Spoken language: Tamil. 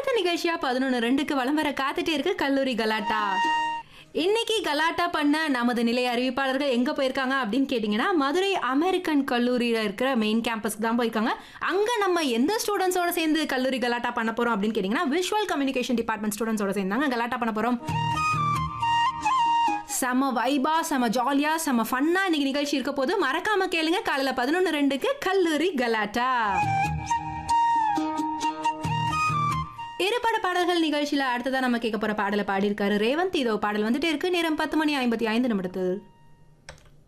அடுத்த நிகழ்ச்சியா பதினொன்று ரெண்டுக்கு வலம் வர காத்துட்டே இருக்கு கல்லூரி கலாட்டா இன்னைக்கு கலாட்டா பண்ண நமது நிலைய அறிவிப்பாளர்கள் எங்க போயிருக்காங்க அப்படின்னு கேட்டிங்கன்னா மதுரை அமெரிக்கன் கல்லூரியில இருக்கிற மெயின் கேம்பஸ்க்கு தான் போயிருக்காங்க அங்க நம்ம எந்த ஸ்டூடெண்ட்ஸோட சேர்ந்து கல்லூரி கலாட்டா பண்ண போறோம் அப்படின்னு கேட்டிங்கன்னா விஷுவல் கம்யூனிகேஷன் டிபார்ட்மெண்ட் ஸ்டூடெண்ட்ஸோட சேர்ந்தாங்க கலாட்டா பண்ண போறோம் செம வைபா செம ஜாலியா செம ஃபன்னா இன்னைக்கு நிகழ்ச்சி இருக்க போது மறக்காம கேளுங்க காலையில பதினொன்று ரெண்டுக்கு கல்லூரி கலாட்டா இருபட பாடல்கள் நிகழ்ச்சியில அடுத்ததா நம்ம கேட்க போற பாடலை பாடியிருக்காரு ரேவந்த் இதோ பாடல் வந்துட்டே இருக்கு நேரம் பத்து மணி ஐம்பத்தி ஐந்து நிமிடத்தில்